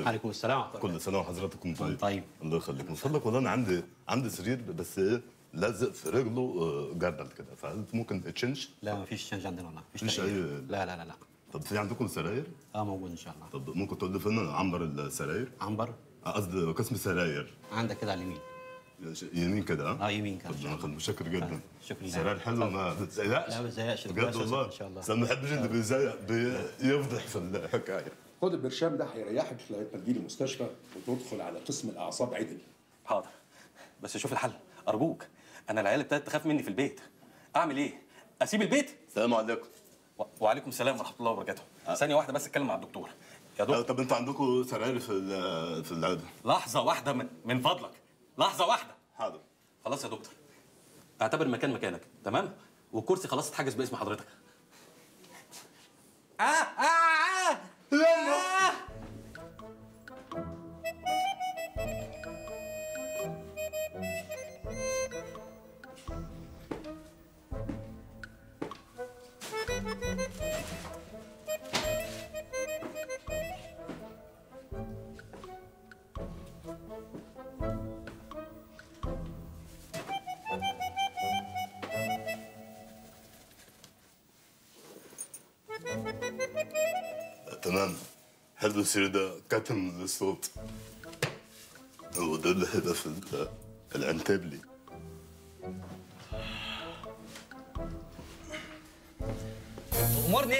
عليكم عليكم السلام ورحمة الله كل سنه وحضراتكم طيب طيب. الله يخليك من فضلك والله انا عندي عندي سرير بس ايه لازق في رجله آه، جردل كده فهل ممكن تشنج لا ما فيش تشنج عندنا والله مفيش مفيش تغيير. أي- لا لا لا لا طب في عندكم سراير اه موجود ان شاء الله طب ممكن تقول لي فين عنبر السراير عنبر آه، قصدي قسم السراير عندك كده على اليمين يمين كده ها اه يمين كده طب انا خد- متشكر جدا شكرا لك. سراير حلوه ما بتزيقش لا، ما بتزيقش. بجد كويس والله إن شاء الله. بس أنا ما بحبش اللي بيزيق بيفضح في الحكايه خد البرشام ده هيريحك لغايه ما تجيلي المستشفى وتدخل على قسم الاعصاب عدل حاضر بس شوف الحل ارجوك انا العيال ابتدت تخاف مني في البيت اعمل ايه اسيب البيت السلام عليكم و- وعليكم السلام ورحمه الله وبركاته ثانيه واحده بس اتكلم مع الدكتور يا آه، دكتور طب انتوا عندكم سراير في ال- في العياده لحظه واحده من, من فضلك لحظه واحده حاضر خلاص يا دكتور اعتبر المكان مكانك تمام والكرسي خلاص اتحجز باسم حضرتك آه آه آه آه تمام حلو السرير ده كتم الصوت هو ده اللي هيبقى في ال- العنتبلي امرني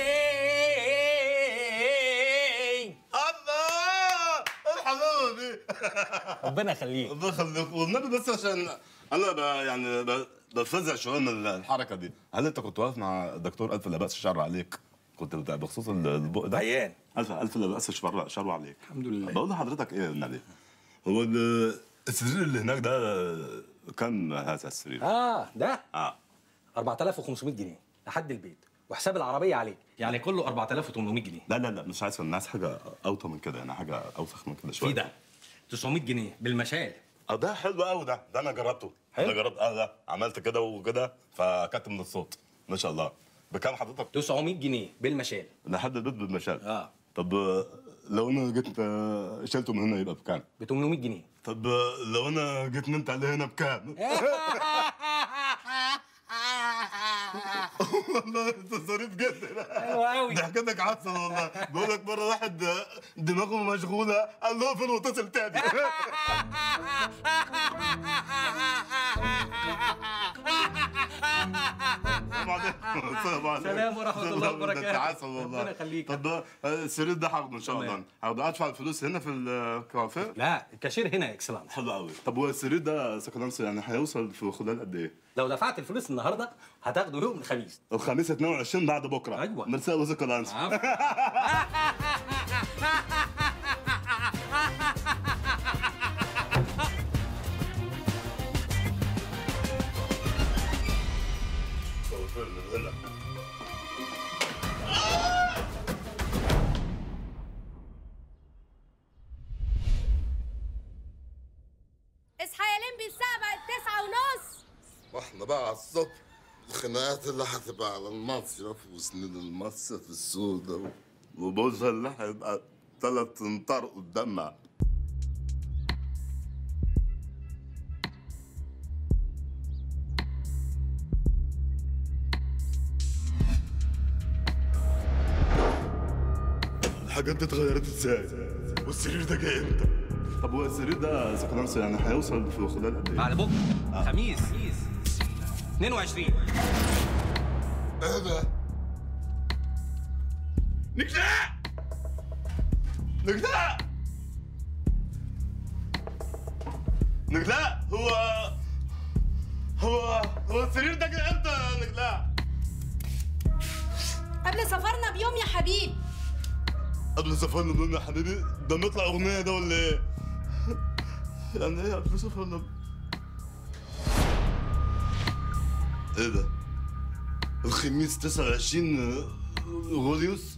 الله الحلاوه دي ربنا يخليك الله يخليك والنبي بس عشان انا ب يعني ب- بفزع شويه من الحركه دي هل انت كنت واقف مع الدكتور الف لا باس الشر عليك كنت بتاع بخصوص البق ده عيان الف الف لا باس الشر شر عليك الحمد لله. بقول لحضرتك ايه النبي هو ال- السرير اللي هناك ده كم هذا السرير؟ اه ده اه 4500 جنيه لحد البيت وحساب العربيه عليك يعني كله 4800 جنيه لا لا لا مش عايز الناس حاجه اوطى من كده يعني حاجه اوسخ من كده شويه في ده 900 جنيه بالمشال اه ده حلو قوي ده ده انا جربته حلو؟ انا جربت اه ده عملت كده وكده فكت من الصوت ما شاء الله بكام حضرتك 900 جنيه بالمشال لحد البيت بالمشال اه طب آه، لو انا جيت آه، شلته من هنا يبقى بكام ب 800 جنيه طب آه، لو انا جيت نمت عليه هنا بكام والله انت ظريف جدا حلو قوي ضحكتك عسل والله بقول لك مره واحد آه، دماغه مشغوله قال له فين واتصل تاني السلام عليكم السلام عليكم سلام ورحمة الله وبركاته. ده انت عسل والله ربنا يخليك. طب آه، السرير ده هاخده ان شاء تمام. الله هاخده ادفع الفلوس هنا في الكافيه لا الكاشير هنا اكسلانس حلو قوي طب هو السرير ده سكنانس يعني هيوصل في خلال قد ايه؟ لو دفعت الفلوس النهارده هتاخده يوم الخميس الخميس 22 بعد بكره أيوة. ميرسي يا سكنانس عفوا. اصحى يا لمبي الساعة بقت تسعة ونص واحنا بقى على الصبح الخناقات اللي هتبقى على المصيف وسنين المصيف السوداء وبوزها اللي هيبقى ثلاث امتار قدامنا الحاجات دي اتغيرت ازاي؟ والسرير ده جاي امتى؟ طب هو السرير ده سكنانس يعني هيوصل في خلال قد ايه؟ بعد بكره خميس 22 ايه ده؟ نجلاء نجلاء نجلاء هو هو هو السرير ده جه امتى يا نجلاء؟ قبل سفرنا بيوم يا حبيب قبل سفرنا بيوم يا حبيبي ده نطلع اغنيه ده ولا ايه؟ يعني ايه قبل سفرنا ب- ايه ده؟ الخميس 29 غوليوس؟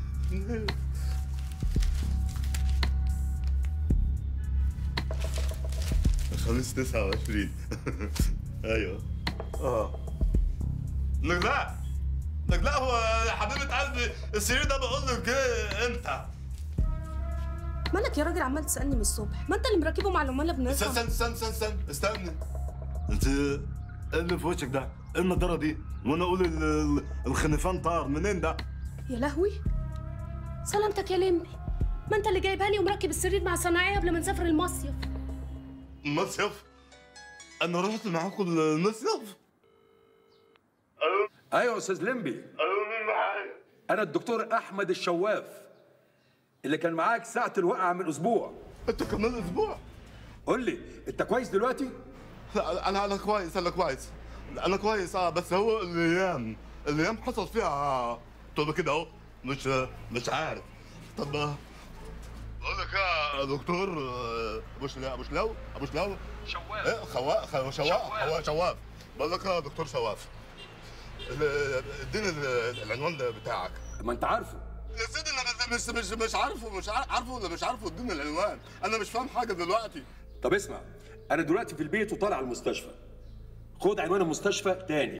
الخميس 29 ايوه اه نجلاء نجلاء هو يا حبيبة قلبي السرير ده بقول لك ايه امتى؟ مالك يا راجل عمال تسالني من الصبح ما انت اللي مركبه مع العمال استنى بنفسك استنى استنى استنى استنى استنى انت ايه اللي في وشك ده؟ ايه النضاره دي؟ وانا اقول ال- ال- الخنفان طار منين ده؟ يا لهوي سلامتك يا لمبي ما انت اللي جايبها لي ومركب السرير مع صناعيه قبل ما نسافر المصيف مصيف؟ انا رحت معاكم المصيف؟ ايوه يا استاذ لمبي قالوا مين معايا؟ انا الدكتور احمد الشواف اللي كان معاك ساعه الوقعه من اسبوع انتوا كمان اسبوع؟ قول لي انت كويس دلوقتي لا، انا انا كويس انا كويس انا كويس اه بس هو الايام الايام حصل فيها طب كده اهو مش مش عارف طب بقول لك يا دكتور آه، ابو شلاو ابو شلاو ابو شلاو شواف ايه خواء خواء شواف خواء شواف بقول لك يا دكتور شواف ال- اديني ال- العنوان ده بتاعك ما انت عارفه يا سيدي انا مش مش مش عارفه مش عار- عارفه ولا مش عارفه اديني العنوان انا مش فاهم حاجه دلوقتي طب اسمع انا دلوقتي في البيت وطالع على المستشفى خد عنوان المستشفى تاني